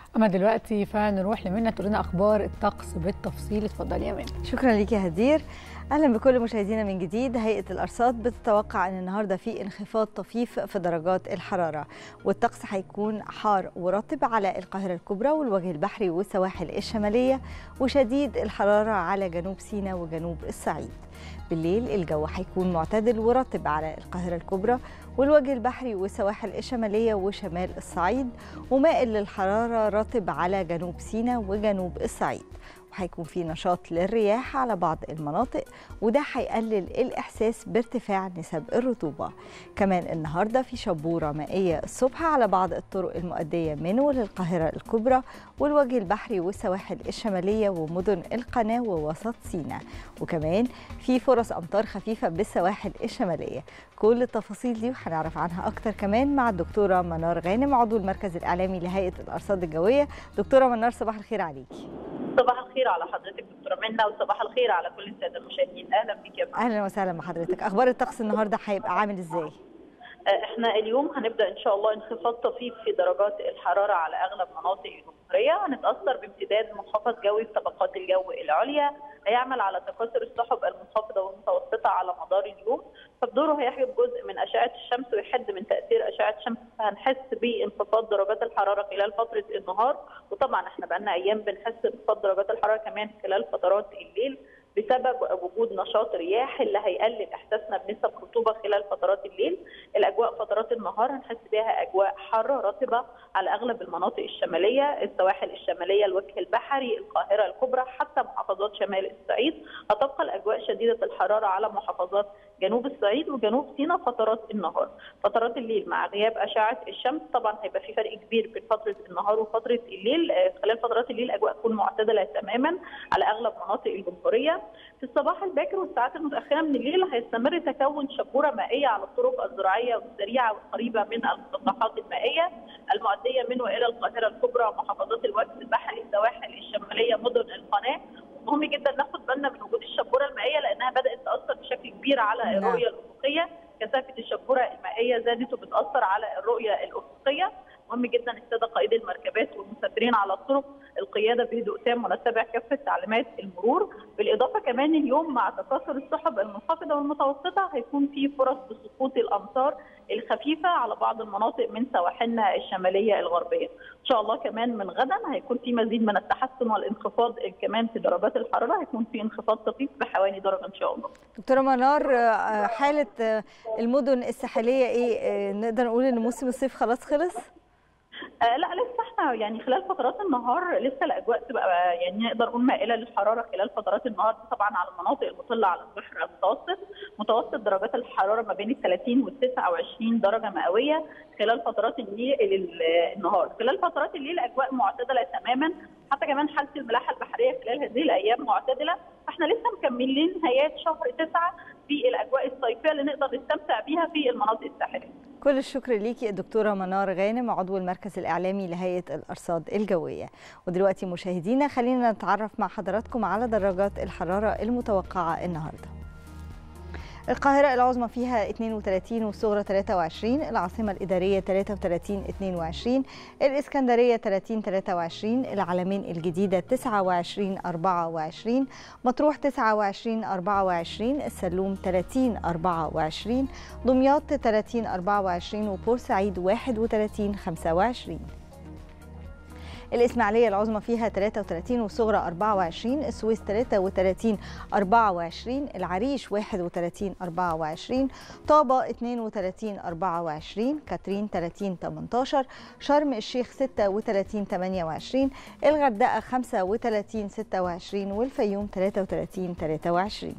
اما دلوقتي فنروح لمنى تقول لنا اخبار الطقس بالتفصيل اتفضلي يا منى شكرا ليك يا هدير اهلا بكل مشاهدينا من جديد هيئه الارصاد بتتوقع ان النهارده في انخفاض طفيف في درجات الحراره والطقس هيكون حار ورطب على القاهره الكبرى والوجه البحري والسواحل الشماليه وشديد الحراره على جنوب سيناء وجنوب الصعيد بالليل الجو هيكون معتدل ورطب على القاهرة الكبرى والوجه البحري والسواحل الشمالية وشمال الصعيد ومائل للحرارة رطب على جنوب سيناء وجنوب الصعيد وهيكون في نشاط للرياح على بعض المناطق وده هيقلل الإحساس بارتفاع نسب الرطوبة كمان النهاردة في شبورة مائية الصبح على بعض الطرق المؤدية من وللقاهرة الكبرى والوجه البحري والسواحل الشمالية ومدن القناة ووسط سيناء وكمان في فرص أمطار خفيفة بالسواحل الشمالية كل التفاصيل دي وهنعرف عنها أكتر كمان مع الدكتورة منار غانم عضو المركز الإعلامي لهيئة الأرصاد الجوية دكتورة منار صباح الخير عليكي صباح الخير على حضرتك دكتوره منى وصباح الخير على كل الساده المشاهدين اهلا بك يا اهلا وسهلا بحضرتك اخبار الطقس النهارده هيبقى عامل ازاي احنا اليوم هنبدا ان شاء الله انخفاض طفيف في درجات الحراره على اغلب مناطق الجمهوريه هنتاثر بامتداد منخفض جوي في طبقات الجو العليا هيعمل على تكاثر السحب المنخفضه والمتوسطه على مدار اليوم فبدوره هيحجب جزء من اشعه الشمس ويحد من تاثير اشعه الشمس فهنحس بانخفاض درجات الحراره خلال فتره النهار وطبعا احنا بقالنا ايام بنحس بانخفاض درجات الحراره كمان خلال فترات الليل بسبب وجود نشاط رياح اللي هيقلل احساسنا بنسب رطوبه خلال فترات الليل، الاجواء فترات النهار هنحس بها اجواء حاره رطبه على اغلب المناطق الشماليه، السواحل الشماليه، الوجه البحري، القاهره الكبرى حتى محافظات شمال الصعيد، هتبقى الاجواء شديده الحراره على محافظات جنوب الصعيد وجنوب سيناء فترات النهار، فترات الليل مع غياب اشعه الشمس طبعا هيبقى في فرق كبير بين فتره النهار وفتره الليل، خلال فترات الليل اجواء تكون معتدله تماما على اغلب مناطق الجمهوريه. في الصباح الباكر والساعات المتاخره من الليل هيستمر تكون شبوره مائيه على الطرق الزراعيه والسريعه والقريبه من المسطحات المائيه المؤديه من والى القاهره الكبرى ومحافظات الوجه البحري السواحل الشماليه مدن القناه مهم جدا ناخد بالنا من وجود الشبوره المائيه لانها بدات تاثر بشكل كبير على الرؤيه الافقيه كثافه الشبوره المائيه زادت وبتاثر على الرؤيه الافقيه مهم جدا الساده قائدي المركبات والمسافرين على الطرق القياده بهدوء تام ونتبع كافه تعليمات المرور بالاضافه كمان اليوم مع تكاثر السحب المنخفضه والمتوسطه هيكون في فرص بسقوط الامطار الخفيفه على بعض المناطق من سواحلنا الشماليه الغربيه. ان شاء الله كمان من غدا هيكون في مزيد من التحسن والانخفاض كمان في درجات الحراره هيكون في انخفاض طفيف بحوالي درجه ان شاء الله. دكتوره منار حاله المدن الساحليه ايه نقدر نقول ان موسم الصيف خلاص خلص؟ آه لا لسه احنا يعني خلال فترات النهار لسه الاجواء تبقى يعني نقدر نقول مائله للحراره خلال فترات النهار طبعا على المناطق المطله على البحر المتوسط متوسط درجات الحراره ما بين ال 30 وال 29 درجه مئويه خلال فترات الليل النهار خلال فترات الليل اجواء معتدله تماما حتى كمان حاله الملاحه البحريه خلال هذه الايام معتدله احنا لسه مكملين نهايات شهر تسعه في الاجواء الصيفيه اللي نقدر نستمتع بيها في المناطق الساحليه. كل الشكر ليكي الدكتوره منار غانم عضو المركز الاعلامي لهيئه الارصاد الجويه ودلوقتي مشاهدينا خلينا نتعرف مع حضراتكم على درجات الحراره المتوقعه النهارده القاهرة العظمى فيها 32 والصغرى 23 العاصمة الإدارية 33 22 الإسكندرية 30 23 العلمين الجديدة 29 24 مطروح 29 24 السلوم 30 24 دمياط 30 24 وبورسعيد 31 25 الإسماعيلية العظمى فيها 33 والصغرى 24 السويس 33 24 العريش 31 24 طابة 32 24 كاترين 30 18 شرم الشيخ 36 28 الغردقة 35 26 والفيوم 33 23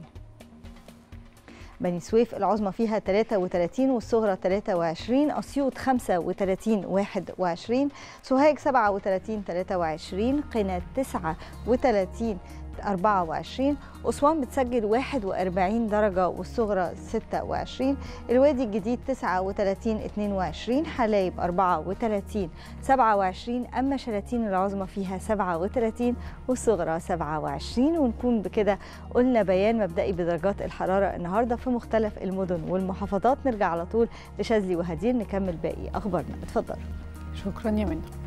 بني سويف العظمى فيها 33 والصغرى 23 أسيوط 35 21 سوهاج 37 23 قنا 39 24 أسوان بتسجل 41 درجة والصغرى 26 الوادي الجديد 39 22 حلايب 34 27 أما شلاتين العظمى فيها 37 والصغرى 27 ونكون بكده قلنا بيان مبدئي بدرجات الحرارة النهاردة في مختلف المدن والمحافظات نرجع على طول لشاذلي وهدير نكمل باقي أخبارنا اتفضلوا شكرا يا منى